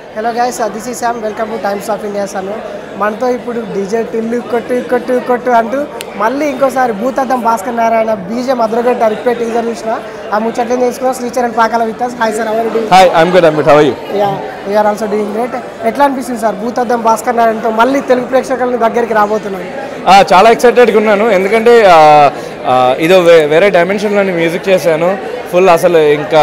Hello guys this is Sam welcome to Times of India సమయం మనతో ఇప్పుడు DJ Tillu కొట్టు కొట్టు కొట్టు అంటూ మళ్ళీ ఇంకోసారి భూతద్దం భాస్కర్ నారాయణ బీజం అద్రగడ్డ రిపేట్ టీజర్ చూసిన ఆ ముచ్చట్లేం తెలుసుకున్నాం Sricharan Pakala with hi sir how are do hi I'm good Amit how you yeah we're also doing great ఎట్లా అనిపిస్తుంది సార్ భూతద్దం భాస్కర్ నారాయణతో మళ్ళీ తెలుగు ప్రేక్షకుల దగ్గరికి రాబోతున్నాం చాలా ఎక్సైటెడ్గా ఉన్నాను ఎందుకంటే ఆ, ఆ, ఇదో వే- వేరే డైమెన్షన్లోని మ్యూజిక్ చేశాను ఫుల్ అసలు ఇంకా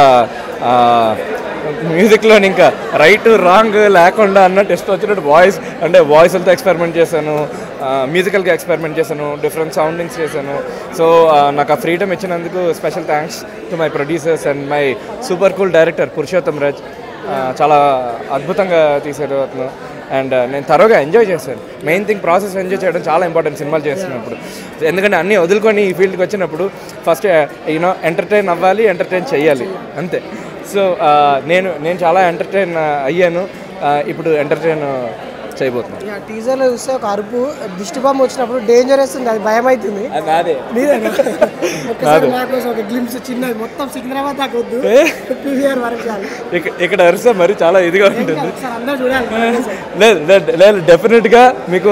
మ్యూజిక్లో ఇంకా రైట్ రాంగ్ లేకుండా అన్న టెస్ట్ వచ్చినట్టు వాయిస్ అంటే వాయిస్లతో ఎక్స్పెరిమెంట్ చేశాను మ్యూజికల్గా ఎక్స్పెరిమెంట్ చేశాను డిఫరెంట్ సౌండింగ్స్ చేశాను సో నాకు ఆ ఫ్రీడమ్ ఇచ్చినందుకు special thanks to my producers and my super cool director Purushottam Raj ఆ, చాలా అద్భుతంగా తీశారు అతను అండ్ నేను తరోగా ఎంజాయ్ చేశాను మెయిన్ థింగ్ ప్రాసెస్ ఎంజాయ్ చేయడం చాలా ఇంపార్టెంట్ సినిమాలు చేస్తున్నప్పుడు ఎందుకంటే అన్నీ వదులుకొని ఈ ఫీల్డ్కి వచ్చినప్పుడు ఫస్ట్ యూనో ఎంటర్టైన్ అవ్వాలి ఎంటర్టైన్ చేయాలి అంతే సో నేను నేను చాలా ఎంటర్టైన్ అయ్యాను ఆ, ఇప్పుడు ఎంటర్టైన్ చేయబోతున్నాను యా టీజర్లో చూస్తే ఒక అరుపు దిష్టి బొమ్మ వచ్చినప్పుడు డేంజర్ వేస్తుంది అది భయం అవుతుంది నాదే నీదేనా? ఒక్కసారి నా కోసం ఒక గ్లిమ్స్ చిన్నది మొత్తం సికింద్రాబాద్ దాకా వద్దు పీవీఆర్ వరకు చాలు ఇక్కడ ఇక్కడ అరిసే మరి చాలా ఇదిగా ఉంటుంది ఒకసారి అందరూ చూడాలి లేదు లేదు లేదు డెఫినెట్గా మీకు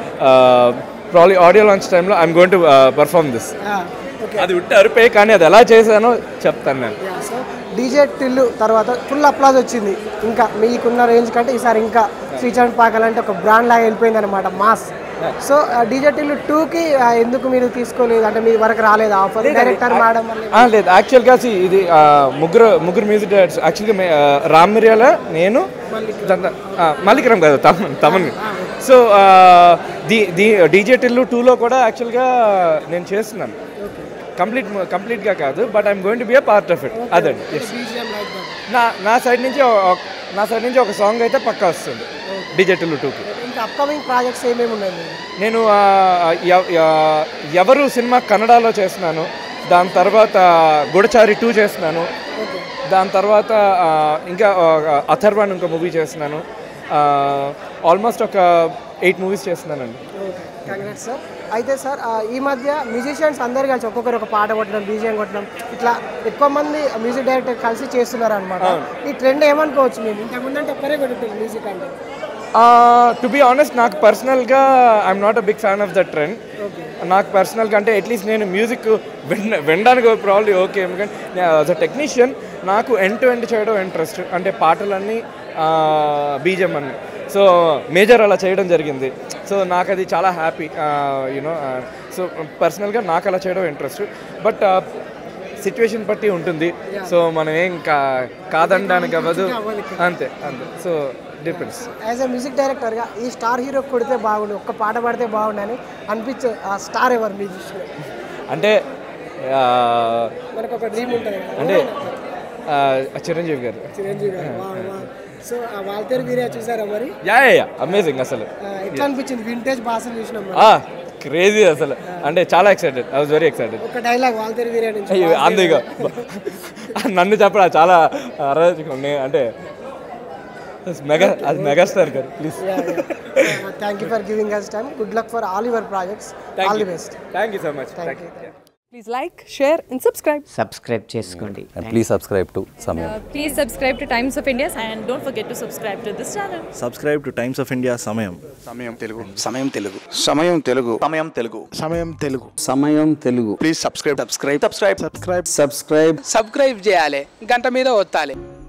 ప్రాబ్లీ ఆడియో లాంచ్ టైంలో I'm going to perform this okay అది ఉంటే అరిపోయి కానీ అది ఎలా చేశానో చెప్తాను నేను సో డీజే టిల్లు తర్వాత ఫుల్ అప్లాజ్ వచ్చింది ఇంకా మీకున్న రేంజ్ కంటే ఈసారి ఇంకా శ్రీచరణ్ పాకాలంటే ఒక బ్రాండ్ లాగా వెళ్ళిపోయింది అనమాట మాస్ సో డీజే టిల్లు టూకి ఎందుకు మీరు తీసుకోలేదు అంటే మీ వరకు రాలేదు ఆఫర్ డైరెక్టర్ మేడం వల్ల ఆ, లేదు యాక్చువల్గా see, ఇది ఆ, ముగ్గురు ముగ్గురు మ్యూజిక్ డైరెక్టర్స్ యాక్చువల్గా మే- ఆ, రామ్ మిర్యాల నేను దంత- ఆ, మల్లికరం కాదు తమన్ తమన్ సో ఆ, ది ది డీజే టిల్లు టూలో కూడా యాక్చువల్గా నేను చేస్తున్నాను కంప్లీట్ కంప్లీట్గా కాదు but I'm going to be a part of it అదండి yes. నా నా సైడ్ నుంచి ఒక- ఒక- నా సైడ్ నుంచి ఒక సాంగ్ అయితే పక్కా వస్తుంది డీజే టిల్లు టూకి ఇంకా అప్కమింగ్ ప్రాజెక్ట్స్ ఏమేమి ఉన్నాయి మీరు? నేను ఆ, ఎవ- ఎ- ఎవరు సినిమా కన్నడలో చేస్తున్నాను దాని తర్వాత గుడచారి టూ చేస్తున్నాను దాని తర్వాత ఆ, ఇంకా అథర్వాన్ ఇంకో మూవీ చేస్తున్నాను ఆల్మోస్ట్ ఒక ఎయిట్ మూవీస్ చేస్తున్నానండి కంగ్రాట్స్ సార్ అయితే సార్ ఆ, ఈ మధ్య మ్యూజిషియన్స్ అందరు కలిసి ఒక్కొక్కరు ఒక పాట కొట్టడం బీజియం కొట్టడం ఇట్లా ఎక్కువ మంది మ్యూజిక్ డైరెక్టర్ కలిసి చేస్తున్నారు అనమాట ఈ ట్రెండ్ ఏమనుకోవచ్చు మేము ఇంతకుముందు అంటే ఒక్కరే కొట్టుకుంటాం మ్యూజిక్ అంటే టు బీ ఆనెస్ట్ నాకు పర్సనల్గా I'm not a big fan of the trend నాకు పర్సనల్గా అంటే అట్లీస్ట్ నేను మ్యూజిక్ విన వినడానికి ప్రాబ్లీ ఓకే ఎందుకంటే యాజ్ అ టెక్నీషియన్ నాకు ఎండ్ టు ఎండ్ చేయడం ఇంట్రెస్ట్ అంటే పాటలన్నీ బీజం అన్ని సో మేజర్ అలా చేయడం జరిగింది సో నాకు అది చాలా హ్యాపీ యూనో సో పర్సనల్గా నాకు అలా చేయడం ఇంట్రెస్ట్ బట్ సిచ్యువేషన్ బట్టి ఉంటుంది సో మనం ఏం కా కాదనడానికి అవ్వదు అంతే అంతే so depends as a music డైరెక్టర్గా ఈ స్టార్ హీరో కొడితే బాగుండు ఒక్క పాట పాడితే బాగుండు అని అనిపించే ఆ స్టార్ ఎవరు మ్యూజిషియన్ అంటే ఆ, మనకు ఒక డ్రీమ్ ఉంటుంది కదా. అంటే ఆ, చిరంజీవి గారు చిరంజీవి గారు వా, వా. సో ఆ వాల్తేరు వీరే చూసారా మరి యా యా అమేజింగ్ అసలు ఆ, ఎట్లా అనిపించింది వింటేజ్ భాషను చూసినాం మరి. క్రేజీ అసలు అంటే చాలా excited I was very excited ఒక డైలాగ్ వాల్తేరు వీరే నుంచి అయ్యో అందుగా నన్ను చెప్పడా చాలా అరాచకం నే- అంటే మెగా అది megastar garu please thank you for giving us time good luck for all your projects all the best thank you so much thank you Please like, share, and subscribe. Subscribe చేసుకోండి and please subscribe to Samyam. Please subscribe to Times of India and don't forget to subscribe to this channel. Subscribe to Times of India Samayam Samayam Telugu Samayam Telugu Samayam Telugu Samayam Telugu Samayam Telugu Samayam Telugu please subscribe subscribe subscribe subscribe subscribe subscribe చేయాలి గంట మీద ఒత్తాలి